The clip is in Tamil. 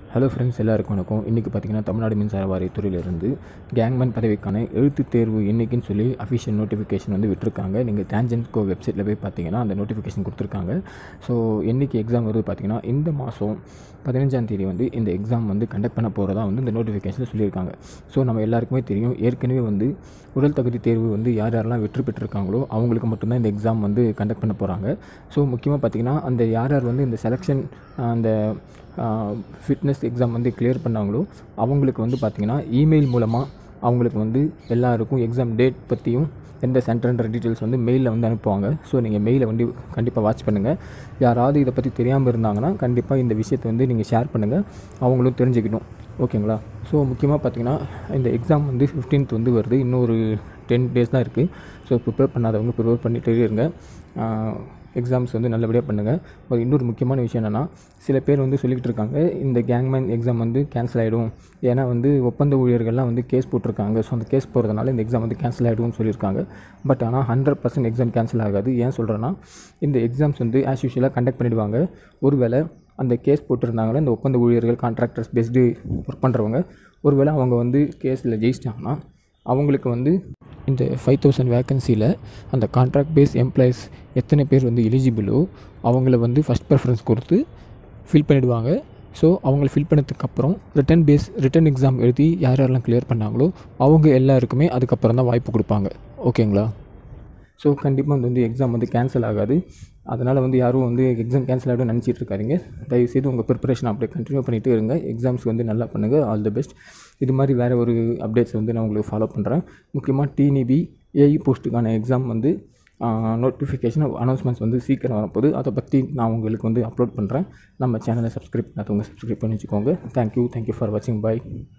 ஹலோ ஃப்ரெண்ட்ஸ் எல்லாருக்கும் வணக்கம் இன்றைக்கி பார்த்தீங்கன்னா தமிழ்நாடு மின்சார வாரியத்துறையிலிருந்து கேங்மேன் பதவிக்கான எழுத்துத் தேர்வு என்னைக்குன்னு சொல்லி அஃபிஷியல் நோட்டிஃபிகேஷன் வந்து விட்டுருக்காங்க நீங்கள் டேஞ்சன்கோ வெப்சைட்டில் போய் பார்த்தீங்கன்னா அந்த நோட்டிஃபிகேஷன் கொடுத்துருக்காங்க ஸோ என்றைக்கு எக்ஸாம் வருது பார்த்தீங்கன்னா இந்த மாதம் பதினஞ்சாம் தேதி வந்து இந்த எக்ஸாம் வந்து கண்டக்ட் பண்ண போகிறதா வந்து இந்த நோட்டிஃபிகேஷனில் சொல்லியிருக்காங்க ஸோ நம்ம எல்லாருக்குமே தெரியும் ஏற்கனவே வந்து உடல் தகுதி தேர்வு வந்து யார் யாரெல்லாம் வெற்றி பெற்றிருக்காங்களோ அவங்களுக்கு மட்டும்தான் இந்த எக்ஸாம் வந்து கண்டக்ட் பண்ண போகிறாங்க ஸோ முக்கியமாக பார்த்திங்கன்னா அந்த யார் யார் வந்து இந்த செலெக்ஷன் அந்த ஃபிட்னஸ் எக்ஸாம் வந்து கிளியர் பண்ணாங்களோ அவங்களுக்கு வந்து பார்த்திங்கன்னா இமெயில் மூலமாக அவங்களுக்கு வந்து எல்லாருக்கும் எக்ஸாம் டேட் பற்றியும் எந்த சென்டர்ன்ற டீட்டெயில்ஸ் வந்து மெயிலில் வந்து அனுப்புவாங்க ஸோ நீங்கள் மெயிலை வந்து கண்டிப்பாக வாட்ச் பண்ணுங்கள் யாராவது இதை பற்றி தெரியாமல் இருந்தாங்கன்னா கண்டிப்பாக இந்த விஷயத்தை வந்து நீங்கள் ஷேர் பண்ணுங்கள் அவங்களும் தெரிஞ்சுக்கணும் ஓகேங்களா ஸோ முக்கியமாக பார்த்தீங்கன்னா இந்த எக்ஸாம் வந்து ஃபிஃப்டீன்த் வந்து வருது இன்னொரு டென் டேஸ் தான் இருக்குது ஸோ ப்ரிப்பேர் பண்ணாதவங்க ப்ரிப்பேர் பண்ணிகிட்டே இருங்க எக்ஸாம்ஸ் வந்து நல்லபடியாக பண்ணுங்கள் ஒரு இன்னொரு முக்கியமான விஷயம் என்னென்னா சில பேர் வந்து சொல்லிக்கிட்டு இருக்காங்க இந்த கேங்மேன் எக்ஸாம் வந்து கேன்சல் ஆகிடும் ஏன்னா வந்து ஒப்பந்த ஊழியர்கள்லாம் வந்து கேஸ் போட்டிருக்காங்க ஸோ அந்த கேஸ் போகிறதுனால இந்த எக்ஸாம் வந்து கேன்சல் ஆகிடும்னு சொல்லியிருக்காங்க பட் ஆனால் ஹண்ட்ரட் பர்சன்ட் எக்ஸாம் கேன்சல் ஆகாது ஏன் சொல்கிறேன்னா இந்த எக்ஸாம்ஸ் வந்து ஆஸ் யூஷுவலாக கண்டக்ட் பண்ணிவிடுவாங்க ஒருவேளை அந்த கேஸ் போட்டிருந்தாங்களே இந்த ஒப்பந்த ஊழியர்கள் கான்ட்ராக்டர்ஸ் பெஸ்ட்டு ஒர்க் பண்ணுறவங்க ஒருவேளை அவங்க வந்து கேஸில் ஜெயிச்சிட்டாங்கன்னா அவங்களுக்கு வந்து இந்த ஃபைவ் தௌசண்ட் வேக்கன்சியில் அந்த கான்ட்ராக்ட் பேஸ் எம்ப்ளாயிஸ் எத்தனை பேர் வந்து எலிஜிபிளோ அவங்கள வந்து ஃபஸ்ட் ப்ரிஃபரன்ஸ் கொடுத்து ஃபில் பண்ணிவிடுவாங்க ஸோ அவங்கள ஃபில் பண்ணதுக்கப்புறம் ரிட்டன் பேஸ் ரிட்டன் எக்ஸாம் எழுதி யார் யாரெல்லாம் கிளியர் பண்ணாங்களோ அவங்க எல்லாருக்குமே அதுக்கப்புறம் தான் வாய்ப்பு கொடுப்பாங்க ஓகேங்களா ஸோ கண்டிப்பாக வந்து வந்து எக்ஸாம் வந்து கேன்சல் ஆகாது அதனால் வந்து யாரும் வந்து எக்ஸாம் கேன்சல் ஆகிடும் நினச்சிட்டு இருக்காதிங்க தயவுசெய்து உங்கள் ப்ரிப்பரேஷன் அப்படியே கண்டினியூ பண்ணிகிட்டே இருங்க எக்ஸாம்ஸ் வந்து நல்லா பண்ணுங்கள் ஆல் தி பெஸ்ட் இது மாதிரி வேறு ஒரு அப்டேட்ஸ் வந்து நான் உங்களுக்கு ஃபாலோ பண்ணுறேன் முக்கியமாக டினிபி ஏஇ போஸ்ட்டுக்கான எக்ஸாம் வந்து நோட்டிஃபிகேஷன் அனௌன்ஸ்மெண்ட்ஸ் வந்து சீக்கிரம் வரப்போகுது அதை பற்றி நான் உங்களுக்கு வந்து அப்லோட் பண்ணுறேன் நம்ம சேனலை சப்ஸ்கிரைப் பண்ணாதவங்க சப்ஸ்கிரைப் பண்ணி வச்சுக்கோங்க தேங்க்யூ தேங்க்யூ ஃபார் வாட்சிங் பாய்